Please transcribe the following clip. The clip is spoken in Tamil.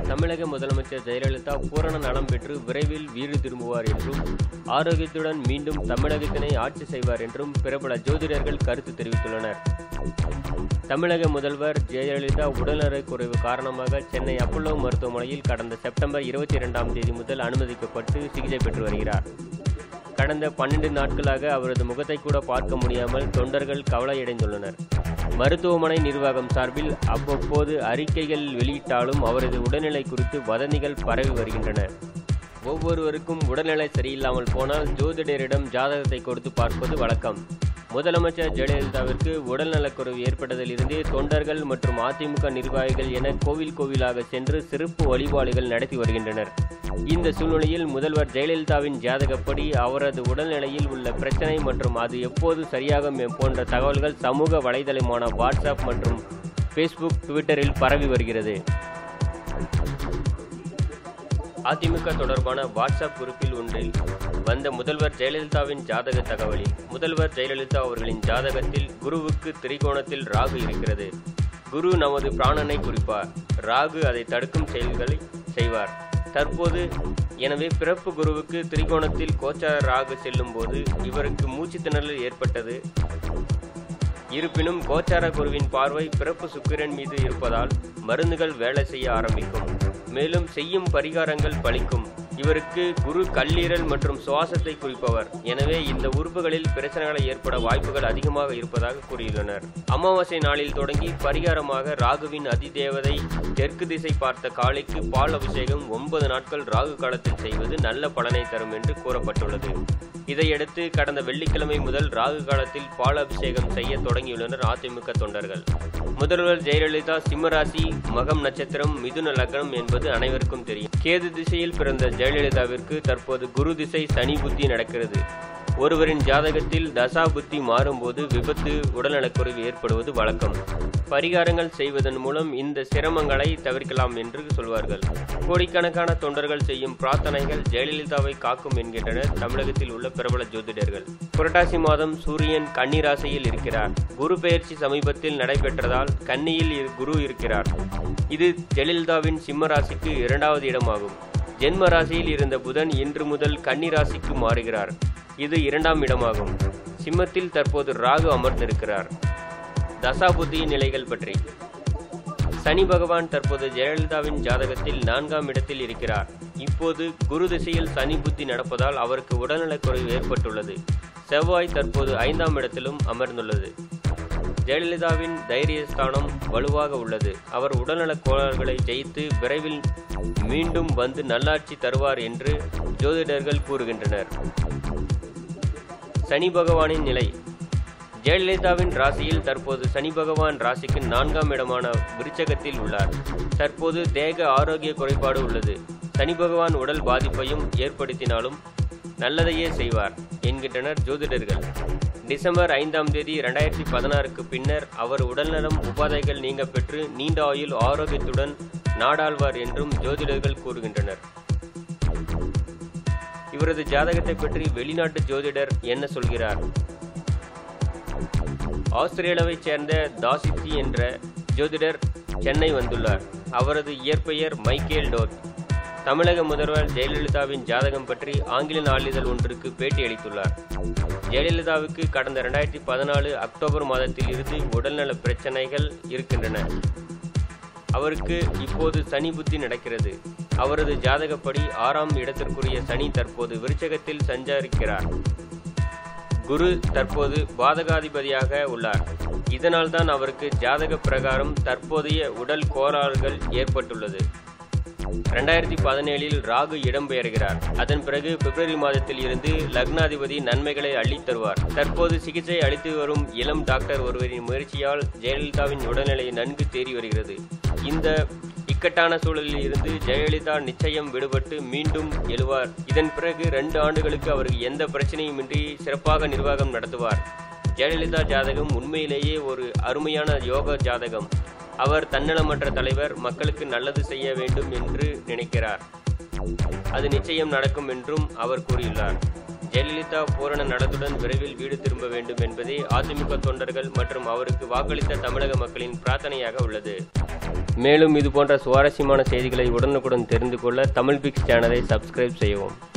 தமிழக முதலமைச்சர் ஜெயலலிதா பூரண நலம் பெற்று விரைவில் வீடு திரும்புவார் என்றும் ஆரோக்கியத்துடன் மீண்டும் தமிழகத்தினை ஆட்சி செய்வார் என்றும் பிரபல ஜோதிடர்கள் கருத்து தெரிவித்துள்ளனர் தமிழக முதல்வர் ஜெயலலிதா உடல்நலக் குறைவு காரணமாக சென்னை அப்பல்லோ மருத்துவமனையில் கடந்த செப்டம்பர் இருபத்தி இரண்டாம் தேதி முதல் அனுமதிக்கப்பட்டு சிகிச்சை பெற்று வருகிறார் கடந்த பன்னெண்டு நாட்களாக அவரது முகத்தை கூட பார்க்க முடியாமல் தொண்டர்கள் கவலையடைந்துள்ளனர் மருத்துவமனை நிர்வாகம் சார்பில் அவ்வப்போது அறிக்கைகள் வெளியிட்டாலும் அவரது உடல்நிலை குறித்து வதந்திகள் பரவி வருகின்றன ஒவ்வொருவருக்கும் உடல்நிலை சரியில்லாமல் போனால் ஜோதிடரிடம் ஜாதகத்தை கொடுத்து பார்ப்பது வழக்கம் முதலமைச்சர் ஜெயலலிதாவிற்கு உடல்நலக்குறைவு ஏற்பட்டதிலிருந்தே தொண்டர்கள் மற்றும் அதிமுக நிர்வாகிகள் என கோவில் கோவிலாக சென்று சிறப்பு வழிபாடுகள் நடத்தி வருகின்றனர் இந்த சூழ்நிலையில் முதல்வர் ஜெயலலிதாவின் ஜாதகப்படி அவரது உடல்நிலையில் உள்ள பிரச்சனை மற்றும் அது எப்போது சரியாகும் போன்ற தகவல்கள் சமூக வலைதளமான வாட்ஸ்அப் மற்றும் ஃபேஸ்புக் ட்விட்டரில் பரவி வருகிறது அதிமுக தொடர்பான வாட்ஸ்அப் குரூப்பில் ஒன்றில் வந்த முதல்வர் ஜெயலலிதாவின் ஜாதக தகவலில் முதல்வர் ஜெயலலிதா அவர்களின் ஜாதகத்தில் குருவுக்கு திரிகோணத்தில் ராகு இருக்கிறது குரு நமது பிராணனை குறிப்பார் ராகு அதை தடுக்கும் செயல்களை செய்வார் தற்போது எனவே பிறப்பு குருவுக்கு திரிகோணத்தில் கோச்சார ராகு செல்லும் போது இவருக்கு மூச்சு திணறல் ஏற்பட்டது இருப்பினும் கோச்சார குருவின் பார்வை பிறப்பு சுக்கிரன் மீது இருப்பதால் மருந்துகள் வேலை செய்ய ஆரம்பிக்கும் மேலும் செய்யும் பரிகாரங்கள் பலிக்கும் இவருக்கு குரு கல்லீரல் மற்றும் சுவாசத்தை குறிப்பவர் எனவே இந்த உறுப்புகளில் பிரச்சனைகளை ஏற்பட வாய்ப்புகள் அதிகமாக இருப்பதாக கூறியுள்ளனர் அமாவாசை நாளில் தொடங்கி பரிகாரமாக ராகுவின் அதிதேவதை தெற்கு திசை பார்த்த காளிக்கு பால் அபிஷேகம் ஒன்பது நாட்கள் ராகு காலத்தில் செய்வது நல்ல பலனை தரும் என்று கூறப்பட்டுள்ளது இதையடுத்து கடந்த வெள்ளிக்கிழமை முதல் ராகு காலத்தில் பால் அபிஷேகம் செய்ய தொடங்கியுள்ளனர் அதிமுக தொண்டர்கள் முதல்வர் ஜெயலலிதா சிம்மராசி மகம் நட்சத்திரம் மிதுன லக்னம் என்பது அனைவருக்கும் தெரியும் கேது திசையில் பிறந்த ஜெயலலிதாவிற்கு தற்போது குரு திசை சனி புத்தி நடக்கிறது ஒருவரின் ஜாதகத்தில் தசா புத்தி மாறும்போது விபத்து உடல்நலக்குறைவு ஏற்படுவது வழக்கம் பரிகாரங்கள் செய்வதன் மூலம் இந்த சிரமங்களை தவிர்க்கலாம் என்று சொல்வார்கள் கோடிக்கணக்கான தொண்டர்கள் செய்யும் பிரார்த்தனைகள் ஜெயலலிதாவை காக்கும் என்கின்றனர் தமிழகத்தில் உள்ள பிரபல ஜோதிடர்கள் புரட்டாசி மாதம் சூரியன் கன்னி ராசியில் இருக்கிறார் குரு பெயர்ச்சி சமீபத்தில் நடைபெற்றதால் கன்னியில் இரு- குரு இருக்கிறார் இது ஜெயலலிதாவின் சிம்ம ராசிக்கு இரண்டாவது இடமாகும் ஜென்ம ராசியில் இருந்த புதன் இன்று முதல் கன்னி ராசிக்கு மாறுகிறார் இது இரண்டாம் இடமாகும் சிம்மத்தில் தற்போது ராகு அமர்ந்திருக்கிறார் தசாபுத்தி நிலைகள் பற்றி சனி பகவான் தற்போது ஜெயலலிதாவின் ஜாதகத்தில் நான்காம் இடத்தில் இருக்கிறார் இப்போது குரு திசையில் சனி புத்தி நடப்பதால் அவருக்கு உடல்நலக்குறைவு ஏற்பட்டுள்ளது செவ்வாய் தற்போது ஐந்தாம் இடத்திலும் அமர்ந்துள்ளது ஜெயலலிதாவின் தைரியஸ்தானம் வலுவாக உள்ளது அவர் உடல்நலக் கோளாறுகளை ஜெயித்து விரைவில் மீண்டும் வந்து நல்லாட்சி தருவார் என்று ஜோதிடர்கள் கூறுகின்றனர் சனி பகவானின் நிலை ஜெயலலிதாவின் ராசியில் தற்போது சனி பகவான் ராசிக்கு நான்காம் இடமான விருச்சகத்தில் உள்ளார் தற்போது தேக ஆரோக்கிய குறைபாடு உள்ளது சனி பகவான் உடல் பாதிப்பையும் ஏற்படுத்தினாலும் நல்லதையே செய்வார் என்கின்றனர் ஜோதிடர்கள் டிசம்பர் ஐந்தாம் தேதி இரண்டாயிரத்தி பதினாறுக்கு பின்னர் அவர் உடல்நலம் உபாதைகள் நீங்க பெற்று நீண்ட ஆயுள் ஆரோக்கியத்துடன் நாடாழ்வார் என்றும் ஜோதிடர்கள் கூறுகின்றனர் இவரது ஜாதகத்தை பற்றி வெளிநாட்டு ஜோதிடர் என்ன சொல்கிறார் ஆஸ்திரேலியாவைச் சேர்ந்த தாசித்தி என்ற ஜோதிடர் சென்னை வந்துள்ளார் அவரது இயற்பெயர் மைக்கேல் டோத் தமிழக முதல்வர் ஜெயலலிதாவின் ஜாதகம் பற்றி ஆங்கில நாளிதழ் ஒன்றுக்கு பேட்டி அளித்துள்ளார் ஜெயலலிதாவுக்கு கடந்த இரண்டாயிரத்தி பதினாலு அக்டோபர் மாதத்தில் இருந்து உடல்நல பிரச்சனைகள் இருக்கின்றன அவருக்கு இப்போது சனி புத்தி நடக்கிறது அவரது ஜாதகப்படி ஆறாம் இடத்திற்குரிய சனி தற்போது விருச்சகத்தில் சஞ்சரிக்கிறார் குரு தற்போது பாதகாதிபதியாக உள்ளார் இதனால்தான் அவருக்கு ஜாதக பிரகாரம் தற்போதைய உடல் கோளாறுகள் ஏற்பட்டுள்ளது ரெண்டாயிரத்தி பதினேழில் ராகு இடம்பெயர்கிறார் அதன் பிறகு பிப்ரவரி மாதத்தில் இருந்து லக்னாதிபதி நன்மைகளை அள்ளித் தருவார் தற்போது சிகிச்சை அளித்து வரும் இளம் டாக்டர் ஒருவரின் முயற்சியால் ஜெயலலிதாவின் உடல்நிலை நன்கு தேறி வருகிறது இந்த இக்கட்டான சூழலில் இருந்து ஜெயலலிதா நிச்சயம் விடுபட்டு மீண்டும் எழுவார் இதன் பிறகு ரெண்டு ஆண்டுகளுக்கு அவருக்கு எந்த பிரச்சனையுமின்றி சிறப்பாக நிர்வாகம் நடத்துவார் ஜெயலலிதா ஜாதகம் உண்மையிலேயே ஒரு அருமையான யோக ஜாதகம் அவர் தன்னலமற்ற தலைவர் மக்களுக்கு நல்லது செய்ய வேண்டும் என்று நினைக்கிறார் அது நிச்சயம் நடக்கும் என்றும் அவர் கூறியுள்ளார் ஜெயலலிதா பூரண நலத்துடன் விரைவில் வீடு திரும்ப வேண்டும் என்பதே அதிமுக தொண்டர்கள் மற்றும் அவருக்கு வாக்களித்த தமிழக மக்களின் பிரார்த்தனையாக உள்ளது மேலும் இது போன்ற சுவாரஸ்யமான செய்திகளை உடனுக்குடன் தெரிந்து கொள்ள தமிழ் பிக்ஸ் சேனலை சப்ஸ்கிரைப் செய்யவும்